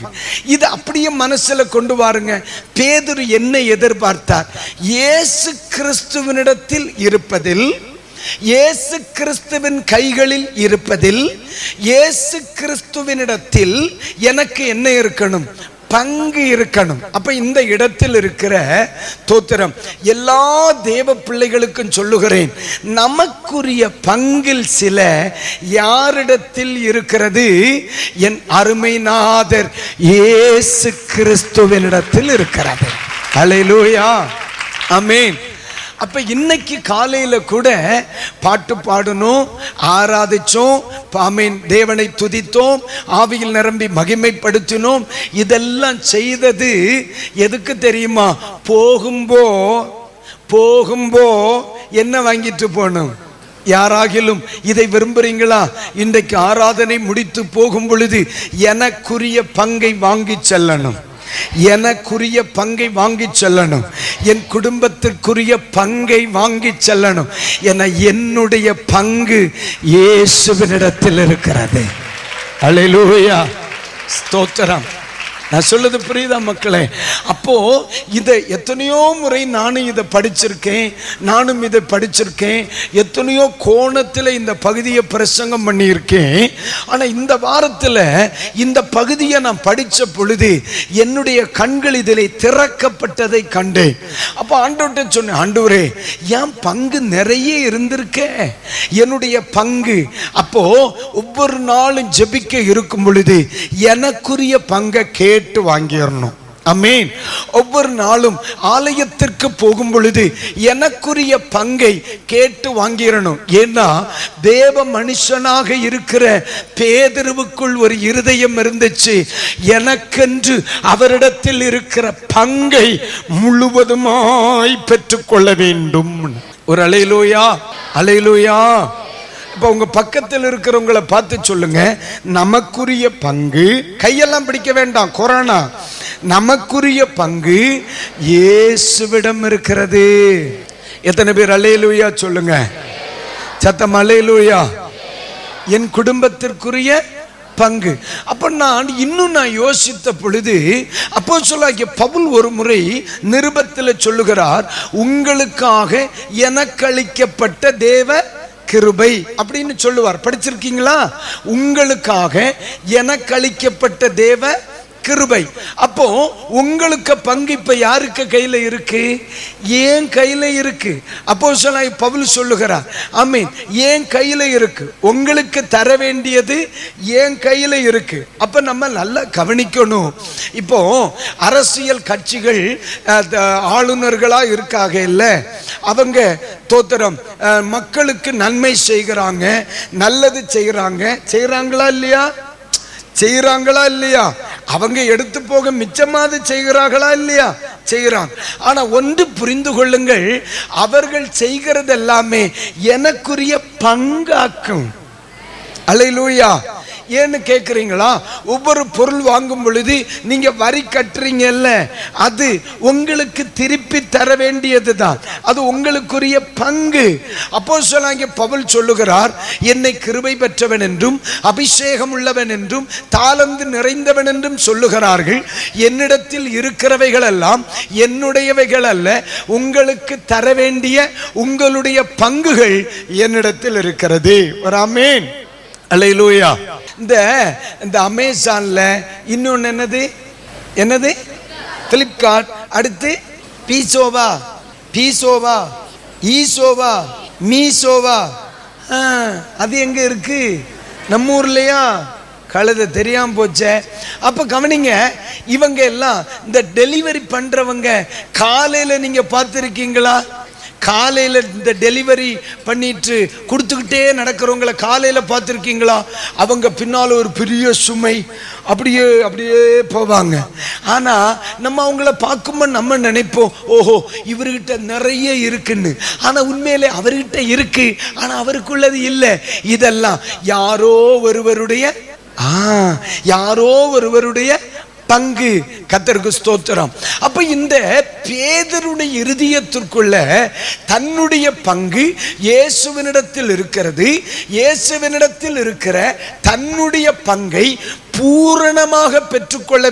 பங்கு இது அப்படியே மனசுல கொண்டு வாருங்க பேதுரு என்ன எதிர்பார்த்தார் இயேசு கிறிஸ்துவனிடத்தில் இருப்பதில் இயேசு கிறிஸ்துவின் கைகளில் இருப்பதில் இயேசு கிறிஸ்துவினிடத்தில் எனக்கு என்ன இருக்கணும் பங்கு இருக்கணும் அப்ப இந்த இடத்தில் இருக்கிற தோத்திரம் எல்லா தேவ பிள்ளைகளுக்கும் சொல்லுகிறேன் நமக்குரிய பங்கில் சில யாரிடத்தில் இருக்கிறது என் அருமைநாதர் இயேசு கிறிஸ்துவனிடத்தில் இருக்கிறது ஹalleluya ஆமென் அப்ப இன்னைக்கு காலையில கூட பாட்டு பாடணும் ஆராதிச்சோம் ஆமீன் தேவனை துதித்தோம் ஆவியில் நிரம்பி மகிமைப்படுத்தினோம் இதெல்லாம் செய்தது எதுக்கு தெரியுமா போகும்போ போகும்போ என்ன வாங்கிட்டு போகணும் யாராகிலும் இதை விரும்புறீங்களா இன்றைக்கு ஆராதனை முடித்து போகும் பொழுது எனக்குரிய பங்கை வாங்கி செல்லணும் எனக்குரிய பங்கை வாங்கி செல்லணும் என் குடும்பத்திற்குரிய பங்கை வாங்கி செல்லணும் என என்னுடைய பங்கு இயேசுவினிடத்தில் இருக்கிறது அல்லேலூயா ஸ்தோத்திரம் நான் சொல்லுது புரியுதா மக்களே அப்போ இதை எத்தனையோ முறை நானும் இதை படிச்சிருக்கேன் நானும் இதை படிச்சிருக்கேன் எத்தனையோ கோணத்தில் இந்த பகுதியை பிரசங்கம் பண்ணியிருக்கேன் ஆனால் இந்த வாரத்தில் இந்த பகுதியை நான் படித்த பொழுது என்னுடைய கண்கள் இதில் திறக்கப்பட்டதை கண்டேன் அப்போ ஆண்டவர்கிட்ட சொன்னேன் ஆண்டவரே என் பங்கு நிறைய இருந்திருக்கே என்னுடைய பங்கு அப்போ ஒவ்வொரு நாளும் ஜெபிக்க இருக்கும் பொழுது எனக்குரிய பங்கை கேட்டு வாங்கிடணும் அமேன் ஒவ்வொரு நாளும் ஆலயத்திற்கு போகும் பொழுது எனக்குரிய பங்கை கேட்டு வாங்கிடணும் ஏன்னா தேவ மனுஷனாக இருக்கிற பேதருவுக்குள் ஒரு இருதயம் இருந்துச்சு எனக்கென்று அவரிடத்தில் இருக்கிற பங்கை முழுவதுமாய் பெற்றுக்கொள்ள வேண்டும் ஒரு அலையிலோயா அலையிலோயா இப்போ உங்க பக்கத்தில் இருக்கிறவங்கள பார்த்து சொல்லுங்க நமக்குரிய பங்கு கையெல்லாம் பிடிக்க வேண்டாம் கொரோனா நமக்குரிய பங்கு இயேசுவிடம் இருக்கிறது எத்தனை பேர் அலையலூயா சொல்லுங்க சத்தம் அலையலூயா என் குடும்பத்திற்குரிய பங்கு அப்ப நான் இன்னும் நான் யோசித்த பொழுது அப்போ சொல்லாகிய பவுல் ஒரு முறை நிருபத்தில் சொல்லுகிறார் உங்களுக்காக எனக்களிக்கப்பட்ட தேவ கிருபை அப்படின்னு சொல்லுவார் படிச்சிருக்கீங்களா உங்களுக்காக எனக்களிக்கப்பட்ட தேவ கிருபை அப்போ உங்களுக்கு பங்கு இப்ப யாருக்கு கையில இருக்கு ஏன் கையில இருக்கு அப்போ சொல்ல பவுல் சொல்லுகிறார் ஆமீன் ஏன் கையில இருக்கு உங்களுக்கு தர வேண்டியது ஏன் கையில இருக்கு அப்ப நம்ம நல்லா கவனிக்கணும் இப்போ அரசியல் கட்சிகள் அஹ், த- ஆளுநர்களா இருக்காக இல்ல அவங்க தோத்திரம் அஹ், மக்களுக்கு நன்மை செய்கிறாங்க நல்லது செய்கிறாங்க செய்கிறாங்களா இல்லையா செய்கிறாங்களா இல்லையா அவங்க எடுத்து போக மிச்சமாவது செய்கிறார்களா இல்லையா செய்கிறாங்க ஆனா ஒன்று புரிந்து கொள்ளுங்கள் அவர்கள் செய்கிறது எல்லாமே எனக்குரிய பங்காக்கும் அலையிலூயா ஏன்னு கேட்குறீங்களா ஒவ்வொரு பொருள் வாங்கும் பொழுது நீங்க வரி கட்டுறீங்கல்ல அது உங்களுக்கு திருப்பி தர வேண்டியது தான் அது உங்களுக்குரிய பங்கு அப்போ சொல்லாங்க பவுல் சொல்லுகிறார் என்னை கிருபை பெற்றவன் என்றும் அபிஷேகம் உள்ளவன் என்றும் தாளந்து நிறைந்தவன் என்றும் சொல்லுகிறார்கள் என்னிடத்தில் இருக்கிறவைகள் எல்லாம் என்னுடையவைகள் அல்ல உங்களுக்கு தர வேண்டிய உங்களுடைய பங்குகள் என்னிடத்தில் இருக்கிறது ஒரு அமேன் அல்லேலூயா இந்த இந்த அமேசான்ல இன்னொன்னு என்னது என்னது பிளிப்கார்ட் அடுத்து பீசோவா பீசோவா ஈசோவா மீசோவா ஆ, அது எங்க இருக்கு நம்ம ஊர்லயா கழுத தெரியாம போச்சே அப்ப கவனிங்க இவங்க எல்லாம் இந்த டெலிவரி பண்றவங்க காலையில நீங்க பார்த்துருக்கீங்களா காலையில் இந்த டெலிவரி பண்ணிட்டு கொடுத்துக்கிட்டே நடக்கிறவங்கள காலையில் பார்த்துருக்கீங்களா அவங்க பின்னால் ஒரு பெரிய சுமை அப்படியே அப்படியே போவாங்க ஆனால் நம்ம அவங்கள பார்க்கும்போது நம்ம நினைப்போம் ஓஹோ இவர்கிட்ட நிறைய இருக்குன்னு ஆனால் உண்மையிலே அவர்கிட்ட இருக்கு ஆனால் அவருக்குள்ளது இல்லை இதெல்லாம் யாரோ ஒருவருடைய ஆ யாரோ ஒருவருடைய பங்கு கத்தருக்கு ஸ்தோத்திரம் அப்ப இந்த பேதருடைய இருதயத்திற்குள்ள தன்னுடைய பங்கு இயேசுவினிடத்தில் இருக்கிறது இயேசுவினிடத்தில் இருக்கிற தன்னுடைய பங்கை பூரணமாக பெற்றுக்கொள்ள